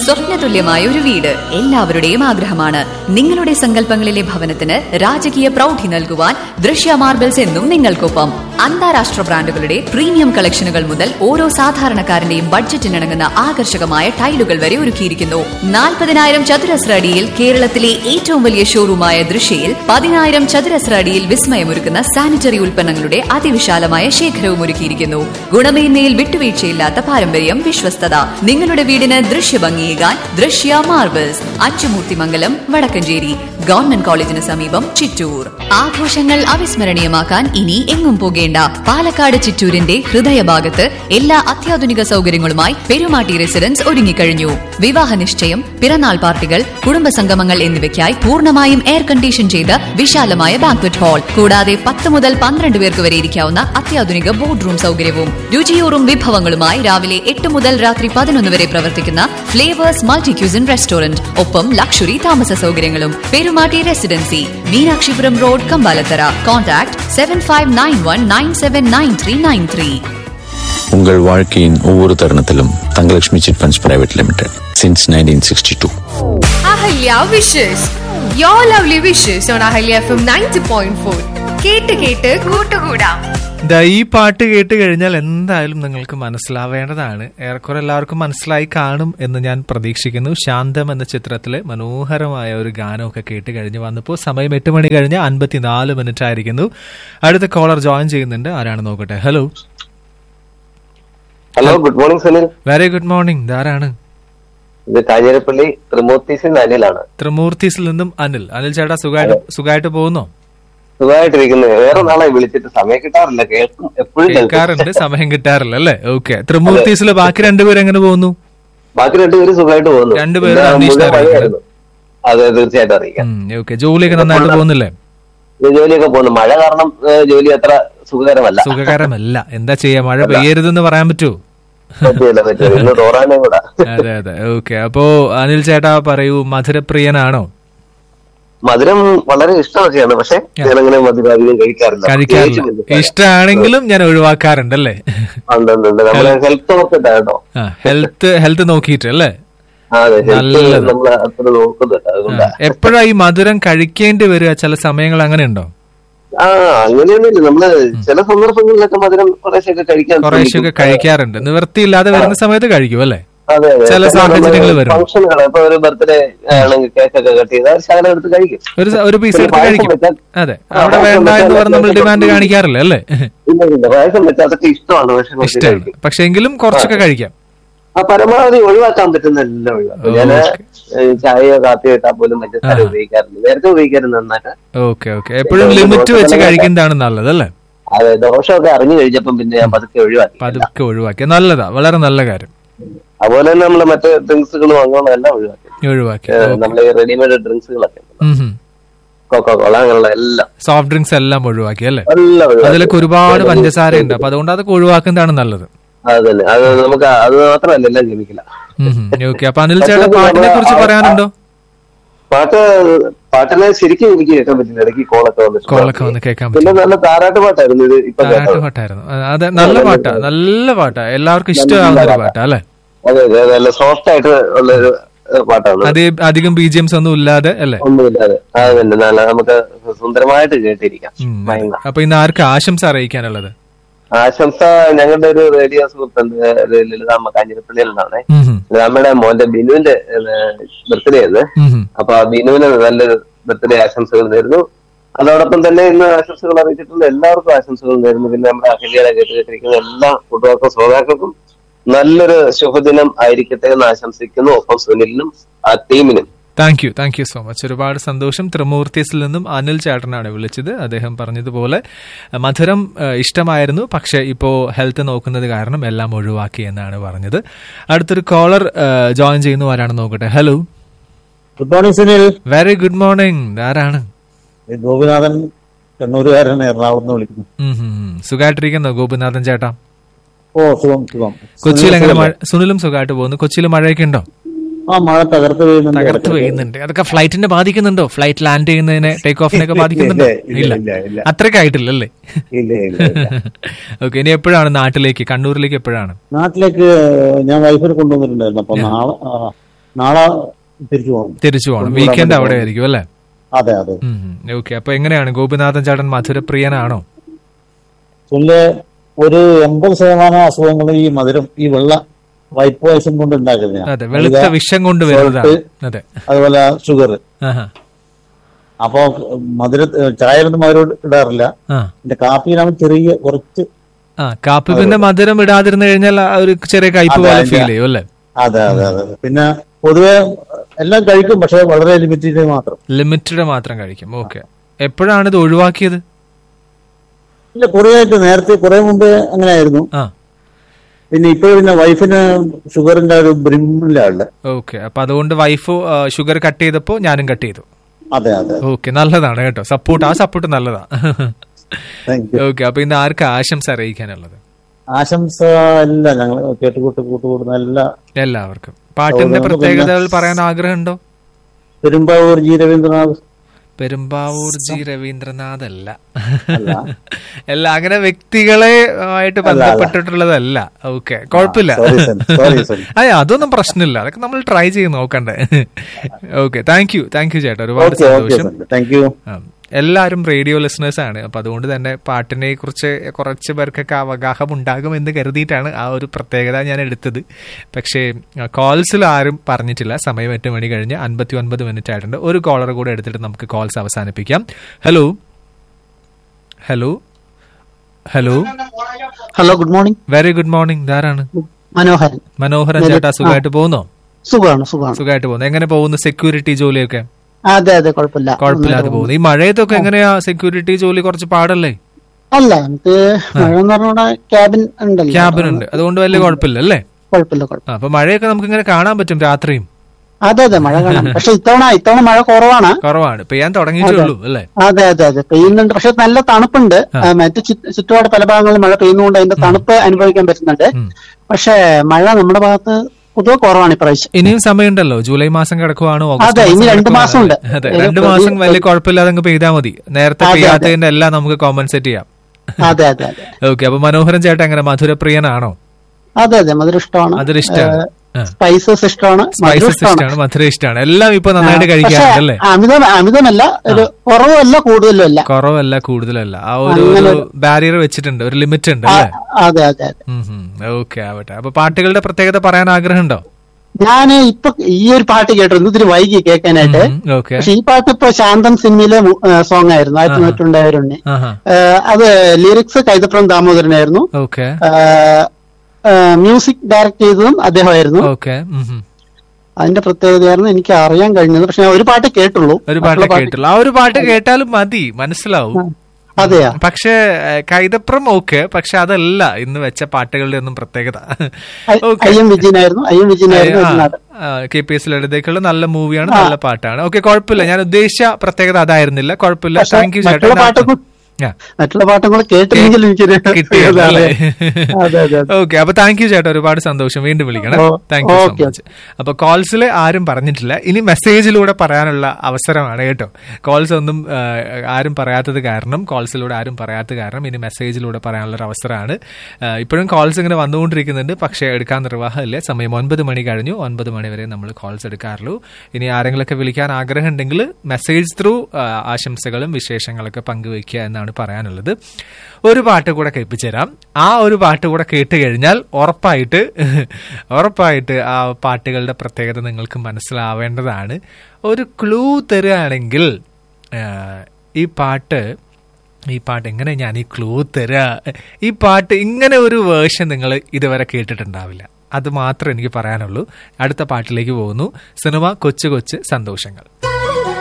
സ്വപ്നതുല്യമായ ഒരു വീട് എല്ലാവരുടെയും ആഗ്രഹമാണ് നിങ്ങളുടെ സങ്കല്പങ്ങളിലെ ഭവനത്തിന് രാജകീയ പ്രൗഢി നൽകുവാൻ ദൃശ്യ മാർബിൾസ് എന്നും നിങ്ങൾക്കൊപ്പം അന്താരാഷ്ട്ര ബ്രാൻഡുകളുടെ പ്രീമിയം കളക്ഷനുകൾ മുതൽ ഓരോ സാധാരണക്കാരന്റെയും ബഡ്ജറ്റിനിണങ്ങുന്ന ആകർഷകമായ ടൈലുകൾ വരെ ഒരുക്കിയിരിക്കുന്നു നാൽപ്പതിനായിരം ചതുരശ്ര അടിയിൽ കേരളത്തിലെ ഏറ്റവും വലിയ ഷോറൂമായ ദൃശ്യയിൽ പതിനായിരം ചതുരശ്ര അടിയിൽ വിസ്മയമൊരുക്കുന്ന സാനിറ്ററി ഉൽപ്പന്നങ്ങളുടെ അതിവിശാലമായ ശേഖരവും ഒരുക്കിയിരിക്കുന്നു ഗുണമേന്മയിൽ വിട്ടുവീഴ്ചയില്ലാത്ത പാരമ്പര്യം വിശ്വസ്തത നിങ്ങളുടെ വീടിന് ദൃശ്യഭംഗിയേകാൻ ദൃശ്യ മാർബിൾസ് അച്ചുമൂർത്തിമംഗലം വടക്കഞ്ചേരി ഗവൺമെന്റ് കോളേജിന് സമീപം ചിറ്റൂർ ആഘോഷങ്ങൾ അവിസ്മരണീയമാക്കാൻ ഇനി എങ്ങും പോകേണ്ട പാലക്കാട് ചിറ്റൂരിന്റെ ഹൃദയഭാഗത്ത് എല്ലാ അത്യാധുനിക സൗകര്യങ്ങളുമായി പെരുമാട്ടി റെസിഡൻസ് ഒരുങ്ങിക്കഴിഞ്ഞു വിവാഹ നിശ്ചയം പിറന്നാൾ പാർട്ടികൾ കുടുംബസംഗമങ്ങൾ എന്നിവയ്ക്കായി പൂർണ്ണമായും എയർ കണ്ടീഷൻ ചെയ്ത വിശാലമായ ബാങ്ക്വറ്റ് ഹാൾ കൂടാതെ പത്ത് മുതൽ പന്ത്രണ്ട് പേർക്ക് വരെ ഇരിക്കാവുന്ന അത്യാധുനിക ബോർഡ് റൂം സൗകര്യവും രുചിയൂറും വിഭവങ്ങളുമായി രാവിലെ എട്ട് മുതൽ രാത്രി പതിനൊന്ന് വരെ പ്രവർത്തിക്കുന്ന ഫ്ലേവേഴ്സ് മൾട്ടി ക്യൂസിൻ റെസ്റ്റോറന്റ് ഒപ്പം ലക്ഷറി താമസ സൗകര്യങ്ങളും Perumatty residency Meenakshipuram road Kambalathara contact seven five nine one nine seven nine three nine three உங்கள் வாழ்க்கையின் ஒவ்வொரு தருணத்திலும் Thangalakshmi chit funds private limited since nineteen sixty two Ahalya wishes yo lovely wishes on Ahalya F M ninety point four കേട്ട് കേട്ട് കൂട്ടുകൂടാം ദാ ഈ പാട്ട് കേട്ട് കഴിഞ്ഞാൽ എന്തായാലും നിങ്ങൾക്ക് മനസ്സിലാവേണ്ടതാണ് ഏറെക്കുറെ എല്ലാവർക്കും മനസ്സിലായി കാണും എന്ന് ഞാൻ പ്രതീക്ഷിക്കുന്നു ശാന്തം എന്ന ചിത്രത്തിലെ മനോഹരമായ ഒരു ഗാനമൊക്കെ കേട്ട് കഴിഞ്ഞ് വന്നപ്പോൾ സമയം എട്ട് മണി കഴിഞ്ഞ് അൻപത്തിനാല് മിനിറ്റ് ആയിരിക്കുന്നു അടുത്ത കോളർ ജോയിൻ ചെയ്യുന്നുണ്ട് ആരാണ് നോക്കട്ടെ hello hello good morning Sunil very good morning ധാരാണ് ഇത് കാഞ്ഞിരപ്പള്ളി ത്രിമൂർത്തീസിൽ അനിലാണ് ത്രിമൂർത്തീസിൽ നിന്നും അനിൽ അനിൽ ചേട്ടാ സുഖമായിട്ട് സുഖമായിട്ട് പോകുന്നോ സുഖമായിട്ടിരിക്കുന്നത് വേറെ നാളെ വിളിച്ചിട്ട് സമയം കിട്ടാറില്ല കേൾക്കും എപ്പോഴും കേൾക്കും കേൾക്കാറുണ്ട് സമയം കിട്ടാറില്ല അല്ലേ ഓക്കെ ത്രിമൂർത്തീസിൽ ബാക്കി രണ്ടുപേരും എങ്ങനെ പോകുന്നു ബാക്കി രണ്ടുപേരും സുഖമായിട്ട് പോകുന്നു രണ്ടുപേരും ഇന്ന് അന്വേഷിച്ച് മുഴുവൻ അറിയിക്കണം. മഴയായിരുന്നു. അതെ തീർച്ചയായിട്ടും അറിയിക്കാം ഓക്കെ ജോലിയൊക്കെ നന്നായിട്ട് പോകുന്നില്ലേ ഇത് ജോലിയൊക്കെ പോകുന്നു മഴ കാരണം ഏഹ്, ജോലി അത്ര സുഖകരമല്ല സുഖകരമല്ല എന്താ ചെയ്യാ മഴ പെയ്യരുതെന്ന് പറയാൻ പറ്റുമോ പറ്റില്ല പറ്റില്ല ഇന്ന് തോറാനേ കൂടാ അതെ അതെ ഓക്കെ അപ്പോ അനിൽ ചേട്ടാ പറയൂ മധുരപ്രിയനാണോ മധുരം വളരെ ഇഷ്ടമൊക്കെയാണ് പക്ഷെ ഞാനങ്ങനെ മധുരം അധികം കഴിക്കാറില്ല കഴിക്കാറില്ല പ്രത്യേകിച്ച് ഇഷ്ടമാണെങ്കിലും ഞാൻ ഒഴിവാക്കാറുണ്ടല്ലേ ഉണ്ട് ഉണ്ട് ഉണ്ട് നമ്മളെ ഹെൽത്ത് നോക്കട്ടെ കേട്ടോ ആ ഹെൽത്ത് ഹെൽത്ത് നോക്കിയിട്ട് അല്ലേ ആ, അതെ ഹെൽത്ത് നല്ലത്. നമ്മൾ അത്ര നോക്കുന്നുണ്ട് അതുകൊണ്ടാ എപ്പോഴാ ഈ മധുരം കഴിക്കേണ്ടി വരിക ചില സമയങ്ങൾ അങ്ങനെ ഉണ്ടോ ആ അങ്ങനെയൊന്നുമില്ല നമ്മള് ചില സന്ദർഭങ്ങളിലൊക്കെ മധുരം കുറേശ്ശൊക്കെ കഴിക്കാൻ കുറേശ്ശൊക്കെ കഴിക്കാറുണ്ട് നിവൃത്തിയില്ലാതെ വരുന്ന സമയത്ത് കഴിക്കും അല്ലേ അതെ അതെ ചില സാഹചര്യങ്ങൾ വരും. ഫംഗ്ഷനുകൾ ഇപ്പൊ ഒരു ബർത്ത്ഡേ ആണെങ്കിൽ കേക്കൊക്കെ കട്ട് ചെയ്ത് ഒരു ശകലം എടുത്ത് കഴിക്കും ഒരു സ- ഒരു പീസ് ഒരു എടുത്ത് പായസം കഴിക്കും വെച്ചാൽ- അതെ ആ, അവിടെ പായസം വേണ്ട എന്ന് വെച്ചാൽ പറഞ്ഞ് നമ്മൾ അത്യാവശ്യം ഡിമാൻഡ് കാണിക്കാറില്ല അല്ലേ ഇല്ല ഇല്ല പായസം വെച്ചാൽ അതൊക്കെ ഇഷ്ടമാണ് പക്ഷെ കുറച്ച് ഇഷ്ടമാണ് കഴിക്കും പക്ഷെ എങ്കിലും കുറച്ചൊക്കെ കഴിക്കാം ആ പരമാവധി ഒഴിവാക്കാൻ പറ്റുന്ന എല്ലാം ഒഴിവാക്കും ഞാൻ ചായയോ കാപ്പിയോ ഇട്ടാൽ പോലും പഞ്ചസാര ഉപയോഗിക്കാറില്ല നേരത്തെ ഉപയോഗിക്കാറുണ്ട് നന്നായിട്ട് ഓക്കെ ഓക്കെ എപ്പോഴും ലിമിറ്റ് വെച്ച് കഴിക്കുന്നതാണ് നല്ലത് അല്ലേ അതെ ദോഷമൊക്കെ അറിഞ്ഞു കഴിഞ്ഞപ്പം പിന്നെ ഞാൻ പതുക്കെ ഒഴിവാക്കി പതുക്കെ ഒഴിവാക്കിയ നല്ലതാ വളരെ നല്ല കാര്യം അതുപോലെ തന്നെ നമ്മള് മറ്റേ ഡ്രിങ്ക്സുകളും അങ്ങനെയുള്ള ഒഴിവാക്കി ഒഴിവാക്കി ഏഹ്, നമ്മളെ ഈ റെഡിമെയ്ഡ് ഡ്രിങ്ക്സുകളൊക്കെ കൊക്കോ കോള അങ്ങനെയുള്ള എല്ലാം സോഫ്റ്റ് ഡ്രിങ്ക്സ് എല്ലാം ഒഴിവാക്കി അല്ലേ എല്ലാം ഒഴിവാക്കി. അതിലൊക്കെ ഒരുപാട് പഞ്ചസാര ഉണ്ട് അപ്പൊ അതുകൊണ്ട് അതൊക്കെ ഒഴിവാക്കുന്നതാണ് നല്ലത് അത് തന്നെ അത് നമുക്ക് അത് മാത്രമല്ല എല്ലാം ജനിക്കില്ല ഓക്കെ അപ്പൊ അനിൽ ചേട്ടാ പാട്ടിനെ കുറിച്ച് പറയാനുണ്ടോ പാട്ട് പാട്ടിനെ ശരിക്കും എനിക്ക് കേൾക്കാൻ പറ്റില്ല ഇടയ്ക്ക് കോളൊക്കെ വന്നിട്ട് കോളൊക്കെ വന്ന് കേൾക്കാൻ പിന്നെ പറ്റും നല്ല താരാട്ട് പാട്ടായിരുന്നു ഇത് ഇപ്പൊ താരാട്ട് കേട്ടത് പാട്ടായിരുന്നു ആ, അതെ നല്ല പാട്ടാ നല്ല പാട്ടാ എല്ലാവർക്കും ഇഷ്ടമാവുന്ന ഒരു പാട്ടാ അല്ലെ അതെ അതെ നല്ല സോഫ്റ്റ് ആയിട്ട് ഉള്ള ഒരു ഏഹ്, പാട്ടാണ് അത് അധികം ബി ജി എംസ് ഒന്നും ഇല്ലാതെ അല്ലെ ഒന്നുമില്ലാതെ അത് തന്നെ നല്ല നമുക്ക് സുന്ദരമായിട്ട് കേട്ടിരിക്കാം ഭയങ്കര അപ്പൊ ഇന്ന് ആർക്ക് ആശംസ അറിയിക്കാനുള്ളത് ആശംസ ഞങ്ങളുടെ ഒരു റേഡിയോ സുഹൃത്തുണ്ട് ഒരു ലളിതാമ്മ കാഞ്ഞിരപ്പള്ളിയിൽ നിന്നാണ് ഉം ഹും. ലളിതാമ്മയുടെ മോന്റെ ബിനുവിന്റെ ബർത്ത്ഡേ ആണ് ഉം ഹും. അപ്പൊ ആ ബിനുവിന് നല്ലൊരു ബർത്ത്ഡേ ആശംസകൾ നേരുന്നു അതോടൊപ്പം തന്നെ ഇന്ന് ആശംസകൾ അറിയിച്ചിട്ടുണ്ട് എല്ലാവർക്കും ആശംസകൾ നേരുന്നു പിന്നെ നമ്മുടെ അഖിലയുടെ കേട്ട് കേട്ടിരിക്കുന്ന എല്ലാ കൂട്ടുകാർക്കും ശ്രോതാക്കൾക്കും നല്ലൊരു ശുഭദിനം ആയിരിക്കട്ടെ എന്ന് ആശംസിക്കുന്നു ഒപ്പം സുനിലിനും ആ ടീമിനും thank you thank you so much ഒരുപാട് സന്തോഷം ത്രിമൂർത്തീസിൽ നിന്നും അനിൽ ചേട്ടനാണ് വിളിച്ചത് അദ്ദേഹം പറഞ്ഞതുപോലെ അഹ് മധുരം അഹ് ഇഷ്ടമായിരുന്നു പക്ഷെ ഇപ്പോ ഹെൽത്ത് നോക്കുന്നത് കാരണം എല്ലാം ഒഴിവാക്കി എന്നാണ് പറഞ്ഞത് അടുത്തൊരു കോളർ ജോയിൻ ചെയ്യുന്നു ആരാണ് നോക്കട്ടെ hello good morning Sunil very good morning ആരാണ് ഇത് ഗോപിനാഥൻ കണ്ണൂരുകാരൻ എറണാകുളത്ത് നിന്ന് വിളിക്കുന്നു ഉം ഹും ഹും. സുഖമായിട്ടിരിക്കുന്നോ ഗോപിനാഥൻ ചേട്ടാ ഓ സുഖം സുഖം കൊച്ചിയിൽ എങ്ങനെ മഴ സുനിലും സുഖമായിട്ട് പോകുന്നു കൊച്ചിയിൽ മഴയൊക്കെ ഉണ്ടോ ആ മഴ തകർത്ത് വീഴുന്നുണ്ട് തകർത്ത് പെയ്യുന്നുണ്ട് അതൊക്കെ ഫ്ലൈറ്റിനെ ബാധിക്കുന്നുണ്ടോ ഫ്ലൈറ്റ് ലാൻഡ് ചെയ്യുന്നതിനെ ടേക്ക് ഓഫിനൊക്കെ ബാധിക്കുന്നുണ്ടോ ഇല്ല, ഇല്ല, ഇല്ല, ഇല്ല. അത്രയ്ക്കായിട്ടില്ലല്ലേ ഇല്ല ഇല്ല ഇല്ല. ഓക്കെ ഇനി എപ്പോഴാണ് നാട്ടിലേക്ക് കണ്ണൂരിലേക്ക് എപ്പോഴാണ് നാട്ടിലേക്ക് ഞാൻ വൈഫിനെ കൊണ്ടുവന്നിട്ടുണ്ടായിരുന്നു അപ്പൊ നാളെ ആ, നാളെ തിരിച്ചു പോകും തിരിച്ചു പോകണം കൊണ്ടുവിടാൻ വീക്കെൻഡ് വേണ്ടി അവിടെ പോകും. ആയിരിക്കും അല്ലേ അതെ അതെ ഓക്കെ അപ്പൊ എങ്ങനെയാണ് ഗോപിനാഥൻ ചേട്ടൻ മധുരപ്രിയനാണോ പുല്ല് ഒരു എൺപത് ശതമാനം അസുഖങ്ങൾ ഈ മധുരം ഈ വെള്ള വൈറ്റ് പോയസം കൊണ്ട് ഉണ്ടാക്കുന്നതാണ് അതെ വെളുത്ത വിഷം കൊണ്ട് വരുന്നതാണ് അതെ അതുപോലെ ഷുഗർ ആഹാ. അപ്പോ മധുര ചായയിലൊന്നും മധുരം ഇടാറില്ല ആ എന്റെ കാപ്പിയിലാവുമ്പോൾ ചെറിയ കുറച്ച് ആ കാപ്പി പിന്നെ മധുരം ഇടാതിരുന്നു കഴിഞ്ഞാൽ ആ ഒരു ചെറിയ കയ്പ് അതെ, പോലെ അതിന്റെ- ഫീൽ ചെയ്യും അല്ലേ അതെ അതെ അതെ പിന്നെ പൊതുവെ എല്ലാം കഴിക്കും പക്ഷെ വളരെ ലിമിറ്റഡ് മാത്രം ലിമിറ്റഡ് മാത്രം കഴിക്കും ഓക്കെ എപ്പോഴാണ് ഇത് ഒഴിവാക്കിയത് ഇല്ല കുറെ ആയിട്ട് നേരത്തെ കുറെ മുമ്പ് അങ്ങനെ ആയിരുന്നു ആ പിന്നെ ഇപ്പൊ പിന്നെ വൈഫിന് ഷുഗറിന്റെ ഒരു ബ്രിമ്മിലാണ് ഓക്കെ അപ്പൊ അതുകൊണ്ട് വൈഫ് ഷുഗർ കട്ട് ചെയ്തപ്പോ ഞാനും കട്ട് ചെയ്തു അതെ അതെ ഓക്കെ നല്ലതാണ് കേട്ടോ സപ്പോർട്ട് ആ സപ്പോർട്ട് നല്ലതാ താങ്ക് യു ഓക്കെ അപ്പൊ ഇന്ന് ആർക്ക് ആശംസ അറിയിക്കാനുള്ളത് ആശംസ എല്ല ഞങ്ങൾ കേട്ടുകൂട്ട് കൂട്ടുകൂടുന്ന എല്ലാ എല്ലാവർക്കും പാട്ടിന്റെ അതുകൊണ്ട് പ്രത്യേകതകൾ പറയാൻ ആഗ്രഹമുണ്ടോ പെരുമ്പാവൂർ ജി രവീന്ദ്രനാഥ് പെരുമ്പാവൂർ ജി രവീന്ദ്രനാഥ് അല്ല അല്ല. അല്ല അങ്ങനെ വ്യക്തികളെ ആയിട്ട് ബന്ധപ്പെട്ടിട്ടുള്ളതല്ല ഓക്കെ കുഴപ്പമില്ല sorry, sir. Sorry, sorry. അയ്യ അതൊന്നും പ്രശ്നമില്ല അതൊക്കെ നമ്മൾ ട്രൈ ചെയ്ത് നോക്കണ്ടേ okay thank you thank you ചേട്ടാ ഒരുപാട് ഓക്കെ ഓക്കെ സന്തോഷം താങ്ക് യു ആ, എല്ലാവരും റേഡിയോ ലിസണേഴ്സ് ആണ് അപ്പൊ അതുകൊണ്ട് തന്നെ പാട്ടിനെ കുറിച്ച് കുറച്ച് പേർക്കൊക്കെ അവഗാഹം ഉണ്ടാകും എന്ന് കരുതിയിട്ടാണ് ആ ഒരു പ്രത്യേകത ഞാൻ എടുത്തത് പക്ഷേ കോൾസിൽ ആരും പറഞ്ഞിട്ടില്ല സമയം എട്ട് മണി കഴിഞ്ഞ് അൻപത്തി ഒൻപത് മിനിറ്റ് ആയിട്ടുണ്ട് ഒരു കോളർ കൂടെ എടുത്തിട്ട് നമുക്ക് കോൾസ് അവസാനിപ്പിക്കാം hello hello hello hello good morning very good morning ധാരാണ് മനോഹരൻ മനോഹരൻ ചേട്ടാ സുഖമായിട്ട് പോകുന്നോ സുഖമാണ് സുഖമാണ് സുഖമായിട്ട് പോകുന്നു എങ്ങനെ പോകുന്നു സെക്യൂരിറ്റി ജോലിയൊക്കെ അതെ അതെ കുഴപ്പമില്ല കുഴപ്പമില്ലാതെ പോകുന്നു ഈ മഴയത്തൊക്കെ എങ്ങനെയാ സെക്യൂരിറ്റി ജോലി കുറച്ച് പാടല്ലേ അല്ല നമുക്ക് മഴ എന്ന് പറഞ്ഞ ക്യാബിൻ ഉണ്ടല്ലോ ക്യാബിൻ ഉണ്ട് അതുകൊണ്ട് വലിയ കുഴപ്പമില്ല അല്ലേ കുഴപ്പമില്ല കുഴപ്പമില്ല ആ, അപ്പൊ മഴയൊക്കെ നമുക്ക് ഇങ്ങനെ കാണാൻ പറ്റും രാത്രിയും അതെ അതെ മഴ കാണാം പക്ഷെ ഇത്തവണ ഇത്തവണ മഴ കുറവാണ് കുറവാണ് പെയ്യാൻ തുടങ്ങിയിട്ടേ ഉള്ളൂ അല്ലേ അതെ അതെ അതെ പെയ്യുന്നുണ്ട് പക്ഷെ നല്ല തണുപ്പുണ്ട് ആ, മറ്റ് ചുറ്റ് ചുറ്റുപാട് പല ഭാഗങ്ങളിൽ മഴ പെയ്യുന്നതുകൊണ്ട് അതിന്റെ തണുപ്പ് അനുഭവിക്കാൻ പറ്റുന്നുണ്ട് പക്ഷെ മഴ നമ്മുടെ ഭാഗത്ത് പൊതുവെ കുറവാണ് ഇപ്രാവശ്യം ഇനിയും സമയമുണ്ടല്ലോ ജൂലൈ മാസം കിടക്കുവാണ് അതെ, ഇനി രണ്ട് മാസം ഉണ്ട്. അതെ രണ്ട് മാസം വലിയ കുഴപ്പമില്ലാതെ അങ്ങ് പെയ്താൽ മതി നേരത്തെ അതെ, അതെ. പെയ്യാത്തതിന്റെ എല്ലാം നമുക്ക് കോമ്പൻസേറ്റ് ചെയ്യാം അതെ അതെ അതെ ഓക്കെ അപ്പൊ മനോഹരൻ ചേട്ടൻ എങ്ങനെ മധുരപ്രിയനാണോ അതെ അതെ മധുരം ഇഷ്ടമാണ് മധുരം ഇഷ്ടമാണ് ആ. സ്പൈസസ് ഇഷ്ടമാണ് മധുരം സ്പൈസസ് ഇഷ്ടമാണ് ഇഷ്ടമാണ് മധുരം ഇഷ്ടമാണ് എല്ലാം ഇപ്പൊ നന്നായിട്ട് പക്ഷെ കഴിക്കാറുണ്ട് അല്ലേ അമിതം അമിതമല്ല ഒരു കുറവല്ല കൂടുതലും അല്ല കുറവല്ല കൂടുതലല്ല ആ ഒരു അങ്ങനെ ഒരു ബാരിയർ വെച്ചിട്ടുണ്ട് ഒരു ലിമിറ്റ് ഉണ്ട് അല്ലേ അതെ അതെ അതെ ഓക്കെ ആവട്ടെ അപ്പൊ പാട്ടുകളുടെ പ്രത്യേകത പറയാൻ ആഗ്രഹമുണ്ടോ ഞാൻ ഇപ്പൊ ഈ ഒരു പാട്ട് കേട്ടിരുന്നു ഇത്തിരി വൈകി കേൾക്കാനായിട്ട് ഓക്കെ പക്ഷെ ഈ പാട്ട് ഇപ്പൊ ശാന്തം സിനിമയിലെ സോങ് ആയിരുന്നു ആയിരത്തി തൊണ്ണൂറ്റി രണ്ടായിരം ആഹാ അത് ലിറിക്സ് കൈതപ്രം ദാമോദരനായിരുന്നു ഓക്കെ മ്യൂസിക് ഡയറക്ട് ചെയ്തതും അദ്ദേഹമായിരുന്നു ഓക്കെ അതിന്റെ പ്രത്യേകതയായിരുന്നു എനിക്ക് അറിയാൻ കഴിഞ്ഞത് പക്ഷെ ഞാൻ ഒരു പാട്ട് കേട്ടുള്ളൂ ഒരു പാട്ട് മറ്റുള്ള കേട്ടുള്ളൂ ആ ഒരു പാട്ട് കേട്ടാലും മതി മനസ്സിലാവും അതെയാ പക്ഷേ ഏഹ്, കൈതപ്രം ഓക്കെ പക്ഷെ അതല്ല ഇന്ന് വെച്ച പാട്ടുകളുടെ ഒന്നും പ്രത്യേകത ഐ- ഐ എം വിജയനായിരുന്നു ഐ എം വിജയനായിരുന്നു ഇതിനകത്ത്. കെ പി എസ് ലളിതയ്ക്കുള്ള നല്ല മൂവിയാണ് നല്ല പാട്ടാണ് ഓക്കെ കുഴപ്പമില്ല ഞാൻ ഉദ്ദേശിച്ച പ്രത്യേകത അതായിരുന്നില്ല കുഴപ്പമില്ല പക്ഷെ താങ്ക് യു മറ്റുള്ള ചേട്ടാ പാട്ടൊക്കെ ആ. മറ്റുള്ള പാട്ടുകൾ കേട്ടില്ലെങ്കിൽ എനിക്കൊരു കിട്ടിയല്ലോ അല്ലേ അതെ അതെ അതെ ഓക്കെ അപ്പൊ താങ്ക് യു ചേട്ടാ ഒരുപാട് സന്തോഷം വീണ്ടും വിളിക്കണം ഓ, thank you so okay, much അപ്പൊ കോൾസിൽ ആരും പറഞ്ഞിട്ടില്ല ഇനി മെസ്സേജിലൂടെ പറയാനുള്ള അവസരമാണ് കേട്ടോ കോൾസ് ഒന്നും ആ, ആരും പറയാത്തത് കാരണം കോൾസിലൂടെ ആരും പറയാത്തത് കാരണം ഇനി മെസ്സേജിലൂടെ പറയാനുള്ള ഒരു അവസരമാണ് ആ, ഇപ്പോഴും കോൾസ് ഇങ്ങനെ വന്നുകൊണ്ടിരിക്കുന്നുണ്ട് പക്ഷേ എടുക്കാൻ നിർവാഹമില്ല സമയം ഒൻപത് മണി കഴിഞ്ഞു ഒൻപത് മണി വരെ നമ്മൾ കോൾസ് എടുക്കാറുള്ളൂ ഇനി ആരെങ്കിലൊക്കെ വിളിക്കാൻ ആഗ്രഹം ഉണ്ടെങ്കിൽ മെസ്സേജ് ത്രൂ ആശംസകളും വിശേഷങ്ങളൊക്കെ പങ്കുവെക്കുക എന്നാണ് പറയാനുള്ളത് ഒരു പാട്ട് കൂടെ കേൾപ്പിച്ചു തരാം ആ ഒരു പാട്ട് കൂടെ കേട്ട് കഴിഞ്ഞാൽ ഉറപ്പായിട്ട് ഉറപ്പായിട്ട് ആ പാട്ടുകളുടെ പ്രത്യേകത നിങ്ങൾക്ക് മനസ്സിലാവേണ്ടതാണ് ഒരു ക്ലൂ തരികയാണെങ്കിൽ ആ, ഈ പാട്ട് ഈ പാട്ട് എങ്ങനെ ഞാൻ ഈ ക്ലൂ തരാ ഈ പാട്ട് ഇങ്ങനെ ഒരു വേർഷൻ നിങ്ങൾ ഇതുവരെ കേട്ടിട്ടുണ്ടാവില്ല അത് മാത്രമേ എനിക്ക് പറയാനുള്ളൂ അടുത്ത പാട്ടിലേക്ക് പോകുന്നു സിനിമ കൊച്ചു കൊച്ചു സന്തോഷങ്ങൾ